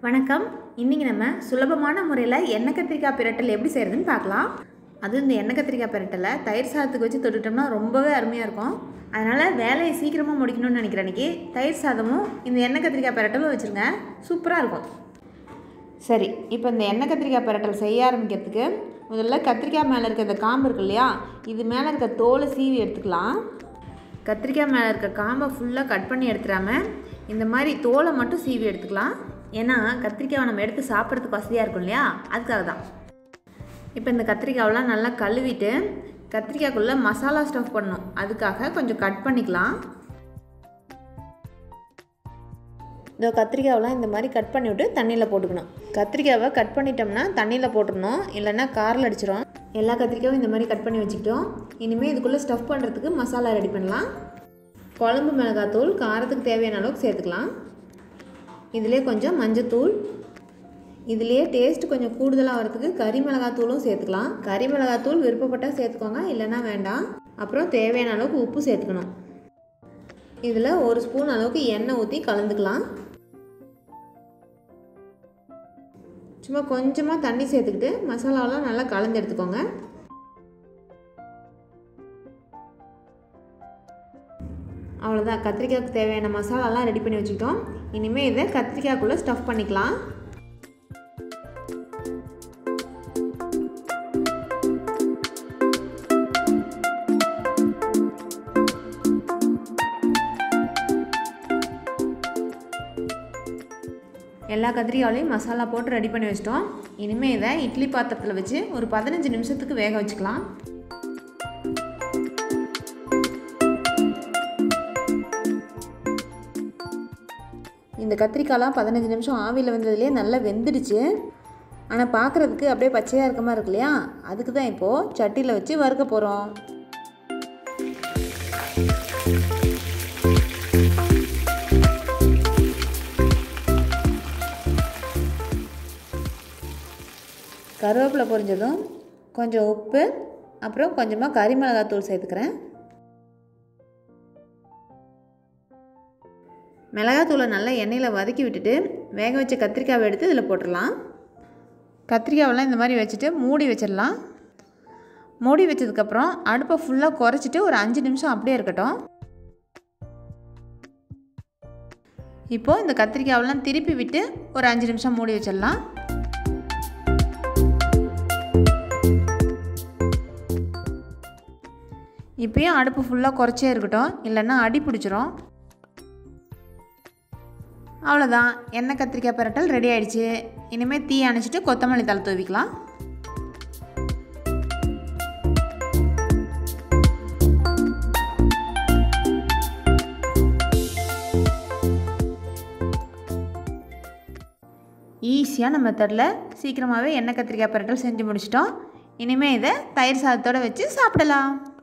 வணக்கம் இன்றைக்கி நம்ம சுலபமான முறையில் எண்ணெய் கத்திரிக்காய் பிரட்டல் எப்படி செய்கிறதுன்னு பார்க்கலாம் அதுவும் இந்த எண்ணெய் கத்திரிக்காய் பிரட்டலை தயிர் சாதத்துக்கு வச்சு தொட்டுட்டோம்னா ரொம்பவே அருமையாக இருக்கும் அதனால் வேலையை சீக்கிரமாக முடிக்கணும்னு நினைக்கிற அன்றைக்கி தயிர் சாதமும் இந்த எண்ணெய் கத்திரிக்காய் பிரட்டலும் வச்சுருங்க சூப்பராக இருக்கும் சரி இப்போ இந்த எண்ணெய் கத்திரிக்காய் பிரட்டல் செய்ய ஆரம்பிக்கிறதுக்கு முதல்ல கத்திரிக்காய் மேலே இருக்க இந்த காம்பு இருக்கு இல்லையா இது மேலே இருக்க தோலை சீவி எடுத்துக்கலாம் கத்திரிக்காய் மேலே இருக்க காம்பை ஃபுல்லாக கட் பண்ணி எடுத்துடாம இந்த மாதிரி தோலை மட்டும் சீவி எடுத்துக்கலாம் ஏன்னா கத்திரிக்காவை நம்ம எடுத்து சாப்பிட்றதுக்கு வசதியாக இருக்கும் இல்லையா அதுக்காக தான் இப்போ இந்த கத்திரிக்காவெலாம் நல்லா கழுவிட்டு கத்திரிக்காய்க்குள்ளே மசாலா ஸ்டஃப் பண்ணணும் அதுக்காக கொஞ்சம் கட் பண்ணிக்கலாம் இந்த கத்திரிக்காவெலாம் இந்த மாதிரி கட் பண்ணி விட்டு தண்ணியில் போட்டுக்கணும் கத்திரிக்காவை கட் பண்ணிட்டோம்னா தண்ணியில் போட்டுடணும் இல்லைன்னா காரில் அடிச்சிடும் எல்லா கத்திரிக்காயும் இந்த மாதிரி கட் பண்ணி வச்சுக்கிட்டோம் இனிமேல் இதுக்குள்ளே ஸ்டஃப் பண்ணுறதுக்கு மசாலா ரெடி பண்ணலாம் குழம்பு மிளகாத்தூள் காரத்துக்கு தேவையான அளவுக்கு சேர்த்துக்கலாம் இதிலே கொஞ்சம் மஞ்சத்தூள் இதுலேயே டேஸ்ட் கொஞ்சம் கூடுதலாக வரதுக்கு கறி மிளகாத்தூளும் சேர்த்துக்கலாம் கறி மிளகாத்தூள் விருப்பப்பட்டால் சேர்த்துக்கோங்க இல்லைன்னா வேண்டாம் அப்புறம் தேவையான அளவுக்கு உப்பு சேர்த்துக்கணும் இதில் ஒரு ஸ்பூன் அளவுக்கு எண்ணெய் ஊற்றி கலந்துக்கலாம் சும்மா கொஞ்சமாக தண்ணி சேர்த்துக்கிட்டு மசாலாவெலாம் நல்லா கலந்து எடுத்துக்கோங்க அவ்வளோதான் கத்திரிக்காய்க்கு தேவையான மசாலாலாம் ரெடி பண்ணி வச்சுக்கிட்டோம் இனிமேல் இதை கத்திரிக்காய்க்குள்ளே ஸ்டஃப் பண்ணிக்கலாம் எல்லா கத்திரிக்காயிலையும் மசாலா போட்டு ரெடி பண்ணி வச்சிட்டோம் இனிமேல் இதை இட்லி பாத்திரத்தில் வச்சு ஒரு பதினஞ்சு நிமிஷத்துக்கு வேக வச்சுக்கலாம் இந்த கத்திரிக்காய்லாம் பதினஞ்சு நிமிஷம் ஆவியில் வந்ததுலேயே நல்லா வெந்துடுச்சு ஆனால் பார்க்குறதுக்கு அப்படியே பச்சையாக இருக்க மாதிரி இருக்கு இல்லையா அதுக்கு தான் இப்போது சட்டியில் வச்சு வறுக்க போகிறோம் கருவேப்பிலை பொரிஞ்சதும் கொஞ்சம் உப்பு அப்புறம் கொஞ்சமாக கறி மிளகாத்தூள் சேர்த்துக்கிறேன் மிளகாத்தூளை நல்லா எண்ணெயில் வதக்கி விட்டுட்டு வேக வச்ச கத்திரிக்காவை எடுத்து இதில் போட்டுடலாம் கத்திரிக்காவெல்லாம் இந்த மாதிரி வச்சுட்டு மூடி வச்சிடலாம் மூடி வச்சதுக்கப்புறம் அடுப்பை ஃபுல்லாக குறைச்சிட்டு ஒரு அஞ்சு நிமிஷம் அப்படியே இருக்கட்டும் இப்போது இந்த கத்திரிக்காவெல்லாம் திருப்பி விட்டு ஒரு அஞ்சு நிமிஷம் மூடி வச்சிடலாம் இப்போயும் அடுப்பு ஃபுல்லாக குறைச்சே இருக்கட்டும் இல்லைன்னா அடி பிடிச்சிரும் அவ்வளோதான் எண்ணெய் கத்திரிக்காய் பரட்டல் ரெடி ஆயிடுச்சு இனிமேல் தீ அணைச்சிட்டு கொத்தமல்லி தலை தூவிக்கலாம் ஈஸியான மெத்தடில் சீக்கிரமாகவே எண்ணெய் கத்திரிக்காய் பரட்டல் செஞ்சு முடிச்சிட்டோம் இனிமேல் இதை தயிர் சாதத்தோடு வச்சு சாப்பிடலாம்